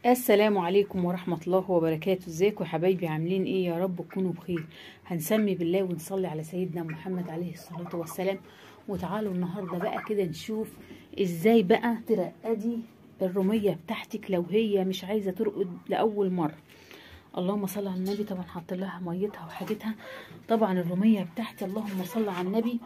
السلام عليكم ورحمة الله وبركاته ازيكم يا حبايبي عاملين ايه يا رب تكونوا بخير هنسمي بالله ونصلي على سيدنا محمد عليه الصلاة والسلام وتعالوا النهاردة بقى كده نشوف ازاي بقى ترقدي الرومية بتاعتك لو هي مش عايزة ترقد لأول مرة اللهم صل على النبي طبعا حط لها ميتها وحاجتها طبعا الرومية بتاعتي اللهم صل على النبي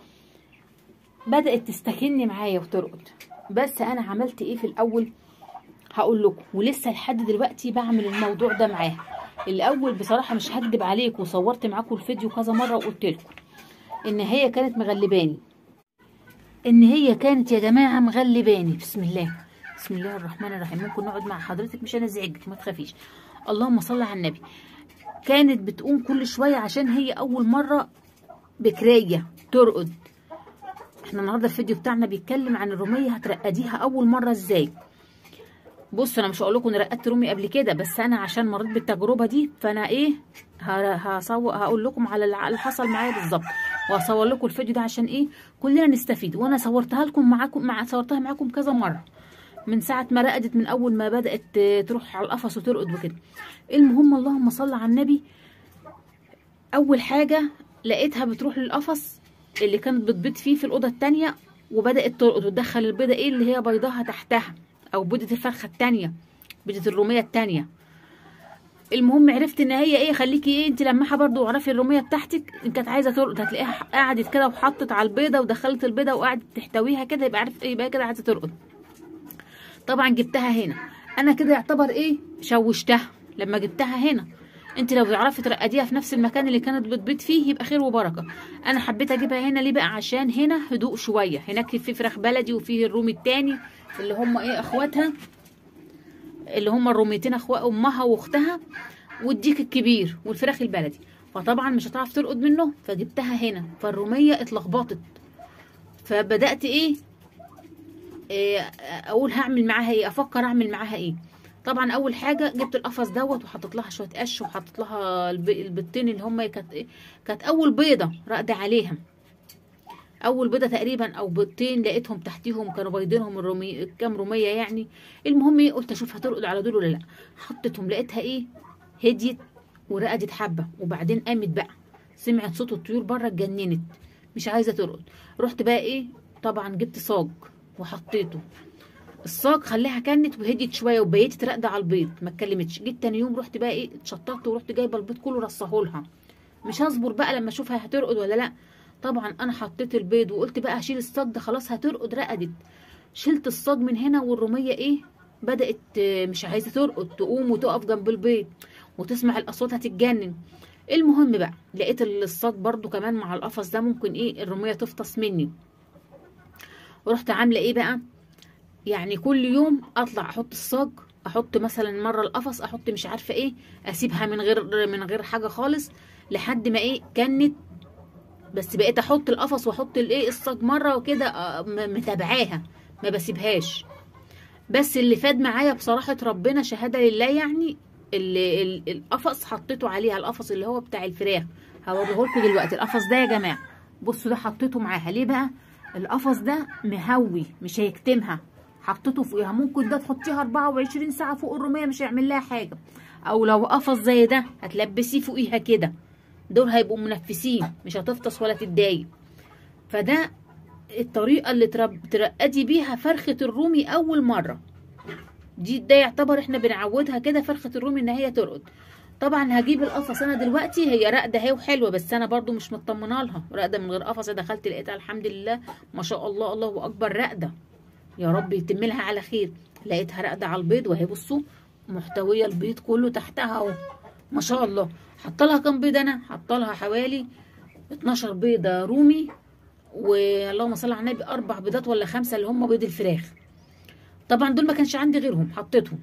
بدأت تستكن معايا وترقد بس انا عملت ايه في الاول هقول لكم ولسه لحد دلوقتي بعمل الموضوع ده معاها الاول بصراحه مش هكدب عليكم وصورت معاكم الفيديو كذا مره وقلت لكم ان هي كانت مغلباني ان هي كانت يا جماعه مغلباني بسم الله بسم الله الرحمن الرحيم ممكن نقعد مع حضرتك مش هنزعجك ما تخافيش اللهم صل على النبي كانت بتقوم كل شويه عشان هي اول مره بكريه ترقد احنا النهارده الفيديو بتاعنا بيتكلم عن الروميه هترقديها اول مره ازاي بص انا مش هقول لكم اني رقدت رومي قبل كده بس انا عشان مريت بالتجربه دي فانا ايه هصور هقول لكم على اللي حصل معايا بالظبط وهصور لكم الفيديو ده عشان ايه كلنا نستفيد وانا صورتها لكم معاكم مع صورتها معاكم كذا مره من ساعه ما رقدت من اول ما بدات تروح على القفص وترقد وكده المهم اللهم صل على النبي اول حاجه لقيتها بتروح للقفص اللي كانت بتبيض فيه في الاوضه التانية وبدات ترقد وتدخل البيضه ايه اللي هي بيضاها تحتها او بيضه الفرخه التانية بيضه الروميه التانية المهم عرفت ان هي ايه خليكي ايه انت لماحه برضو وعرفي الروميه بتاعتك ان كانت عايزه ترقد هتلاقيها قعدت كده وحطت على البيضه ودخلت البيضه وقعدت تحتويها كده يبقى عرفت ايه يبقى كده عايزه ترقد طبعا جبتها هنا انا كده يعتبر ايه شوشتها لما جبتها هنا انت لو تعرفي ترقديها في نفس المكان اللي كانت بتبيض فيه يبقى خير وبركه انا حبيت اجيبها هنا ليه بقى عشان هنا هدوء شويه هناك في فراخ بلدي وفيه الرومي التاني اللي هم ايه اخواتها اللي هم الروميتين اخوات امها واختها والديك الكبير والفراخ البلدي فطبعا مش هتعرف ترقد منه فجبتها هنا فالروميه اتلخبطت فبدات ايه, إيه اقول هعمل معاها ايه افكر اعمل معاها ايه طبعا اول حاجه جبت القفص دوت وحطيت لها شويه قش وحطيت لها البيضتين اللي هم كانت ايه كانت اول بيضه راقده عليها اول بيضه تقريبا او بيضتين لقيتهم تحتيهم كانوا بايضينهم الرومي كام روميه يعني المهم ايه قلت اشوف هترقد على دول ولا لا حطيتهم لقيتها ايه هديت ورقدت حبه وبعدين قامت بقى سمعت صوت الطيور بره اتجننت مش عايزه ترقد رحت بقى ايه طبعا جبت صاج وحطيته الصاج خليها كنت وهديت شويه وبيتت راقده على البيض ما اتكلمتش جيت تاني يوم رحت بقى ايه اتشطرت ورحت جايبه البيض كله رصهولها مش هصبر بقى لما اشوفها هترقد ولا لا طبعا انا حطيت البيض وقلت بقى هشيل الصاج ده خلاص هترقد رقدت شلت الصاج من هنا والروميه ايه بدات مش عايزه ترقد تقوم وتقف جنب البيض وتسمع الاصوات هتتجنن المهم بقى لقيت الصاج برضو كمان مع القفص ده ممكن ايه الروميه تفطس مني ورحت عامله ايه بقى يعني كل يوم اطلع احط الصاج احط مثلا مره القفص احط مش عارفه ايه اسيبها من غير من غير حاجه خالص لحد ما ايه كانت بس بقيت احط القفص واحط الايه الصاج مره وكده متابعاها ما بسيبهاش بس اللي فاد معايا بصراحه ربنا شهاده لله يعني اللي القفص حطيته عليها القفص اللي هو بتاع الفراخ هوريه لكم دلوقتي القفص ده يا جماعه بصوا ده حطيته معاها ليه بقى القفص ده مهوي مش هيكتمها حطيته فوقيها ممكن ده تحطيها 24 ساعه فوق الروميه مش هيعمل لها حاجه او لو قفص زي ده هتلبسيه فوقيها كده دول هيبقوا منفسين مش هتفطس ولا تتضايق فده الطريقة اللي ترقدي بيها فرخة الرومي أول مرة دي ده يعتبر احنا بنعودها كده فرخة الرومي ان هي ترقد طبعا هجيب القفص انا دلوقتي هي راقده اهي وحلوه بس انا برضو مش مطمنه لها راقده من غير قفص دخلت لقيتها الحمد لله ما شاء الله الله اكبر راقده يا رب يتم لها على خير لقيتها راقده على البيض وهي بصوا محتويه البيض كله تحتها اهو ما شاء الله حط لها كام بيضه انا حط لها حوالي 12 بيضه رومي واللهم صل على النبي اربع بيضات ولا خمسه اللي هم بيض الفراخ طبعا دول ما كانش عندي غيرهم حطيتهم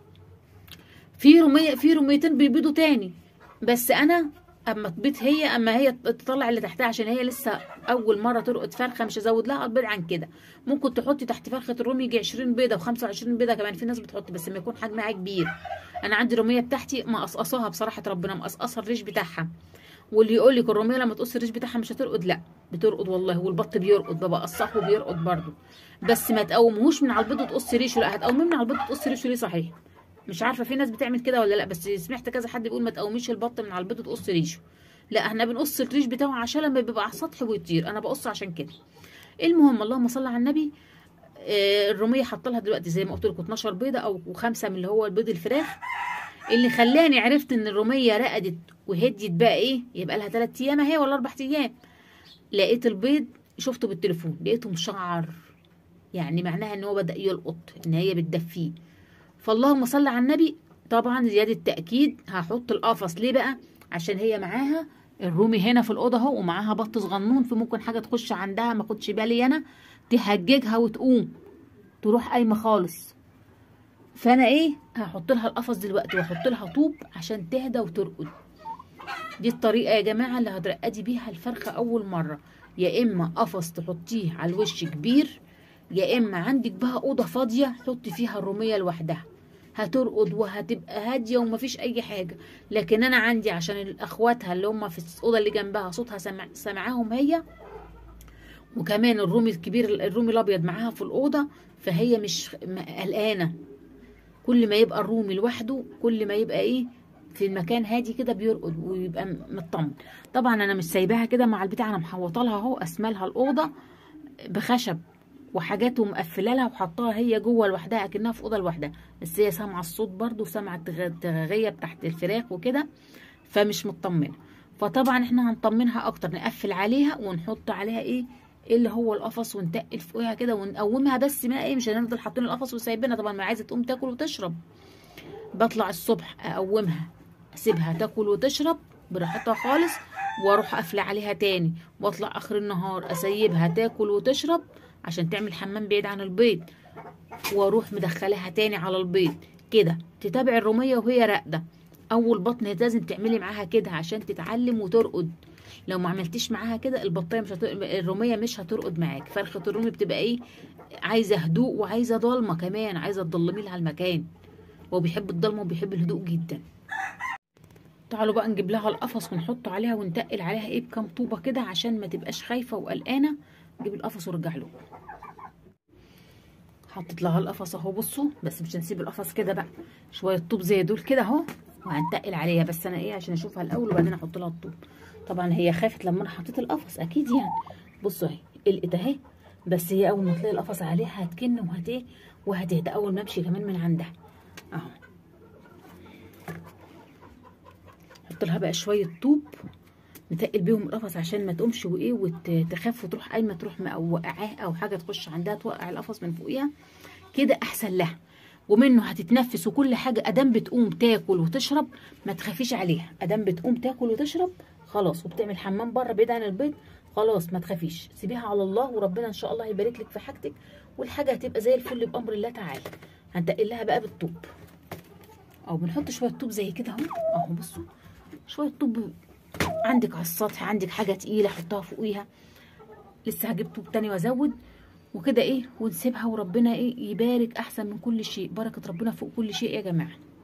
في روميه في روميتين بيبيضوا تاني بس انا اما تبيض هي اما هي تطلع اللي تحتها عشان هي لسه اول مره ترقد فرخه مش هزود لها بيض عن كده ممكن تحطي تحت فرخه الرومي يجي 20 بيضه و25 بيضه كمان في ناس بتحط بس لما يكون حجمها كبير انا عندي روميه بتاعتي مقصقصاها بصراحه ربنا مقصقصه الريش بتاعها واللي يقول لك الروميه لما تقص الريش بتاعها مش هترقد لا بترقد والله والبط بيرقد بابا قصحه وبيرقد برضه بس ما تقومهوش من على البيض وتقص ريشه لا هتقوميه من على البيض وتقص ريشه ليه صحيح مش عارفه في ناس بتعمل كده ولا لا بس سمعت كذا حد بيقول ما تقوميش البط من على البيض وتقص ريشه لا احنا بنقص الريش بتاعه عشان لما بيبقى على السطح ويطير انا بقصه عشان كده المهم اللهم صل على النبي آه، الروميه حاطه لها دلوقتي زي ما قلت لكم 12 بيضه او خمسه من اللي هو البيض الفراخ اللي خلاني عرفت ان الروميه رقدت وهديت بقى ايه يبقى لها 3 ايام اهي ولا 4 ايام لقيت البيض شفته بالتليفون لقيته مشعر يعني معناها ان هو بدا يلقط ان هي بتدفيه فاللهم صل على النبي طبعا زياده تاكيد هحط القفص ليه بقى عشان هي معاها الرومي هنا في الاوضه اهو ومعاها بط صغنون فممكن حاجه تخش عندها ما خدش بالي انا تهججها وتقوم تروح قايمه خالص فانا ايه هحط لها القفص دلوقتي واحط لها طوب عشان تهدى وترقد دي الطريقه يا جماعه اللي هترقدي بيها الفرخه اول مره يا اما قفص تحطيه على الوش كبير يا اما عندك بقى اوضه فاضيه حطي فيها الروميه لوحدها هترقد وهتبقى هاديه ومفيش اي حاجه لكن انا عندي عشان اخواتها اللي هم في الاوضه اللي جنبها صوتها سمع سمعاهم هي وكمان الرومي الكبير الرومي الابيض معاها في الاوضه فهي مش م- قلقانه كل ما يبقى الرومي لوحده كل ما يبقى ايه في المكان هادي كده بيرقد ويبقى م- مطمن طبعا انا مش سايباها كده مع البتاع انا محوطه لها اهو اسمالها الاوضه بخشب وحاجات ومقفله لها وحطاها هي جوه لوحدها اكنها في اوضه لوحدها بس هي سامعه الصوت برضو وسامعه التغ- التغغيه بتاعت الفراخ وكده فمش مطمنه فطبعا احنا هنطمنها اكتر نقفل عليها ونحط عليها ايه اللي هو القفص ونتقل فوقها كده ونقومها بس ما ايه مش هنفضل حاطين القفص وسايبينها طبعا ما عايزه تقوم تاكل وتشرب بطلع الصبح اقومها اسيبها تاكل وتشرب براحتها خالص واروح قافله عليها تاني واطلع اخر النهار اسيبها تاكل وتشرب عشان تعمل حمام بعيد عن البيض واروح مدخلاها تاني على البيض كده تتابع الروميه وهي راقده اول بطن لازم تعملي معاها كده عشان تتعلم وترقد لو ما عملتيش معاها كده البطايه مش هت... الروميه مش هترقد معاك فرخه الرومي بتبقى ايه عايزه هدوء وعايزه ضلمه كمان عايزه تضلمي لها المكان هو بيحب الضلمه وبيحب الهدوء جدا تعالوا بقى نجيب لها القفص ونحط عليها ونتقل عليها ايه بكام طوبه كده عشان ما تبقاش خايفه وقلقانه نجيب القفص ونرجع له حطيت لها القفص اهو بصوا بس مش هنسيب القفص كده بقى شويه طوب زي دول كده اهو وهنتقل عليها بس انا ايه عشان اشوفها الاول وبعدين احط لها الطوب طبعا هي خافت لما انا حطيت القفص اكيد يعني بصوا اهي قلقت اهي بس هي اول ما تلاقي القفص عليها هتكن وهت ايه وهتهدى اول ما امشي كمان من عندها اهو حط لها بقى شويه طوب نتقل بيهم القفص عشان ما تقومش وايه وتخاف وتروح قايمه تروح موقعاه او حاجه تخش عندها توقع القفص من فوقيها كده احسن لها ومنه هتتنفس وكل حاجه ادام بتقوم تاكل وتشرب ما تخافيش عليها ادام بتقوم تاكل وتشرب خلاص وبتعمل حمام بره بعيد عن البيت خلاص ما تخافيش سيبيها على الله وربنا ان شاء الله هيبارك لك في حاجتك والحاجه هتبقى زي الفل بامر الله تعالى هنتقل لها بقى بالطوب او بنحط شويه طوب زي كده اهو اهو بصوا شويه طوب عندك على السطح عندك حاجه تقيله حطها فوقيها لسه هجيب طوب تاني وازود وكده ايه ونسيبها وربنا ايه يبارك احسن من كل شيء بركه ربنا فوق كل شيء يا جماعه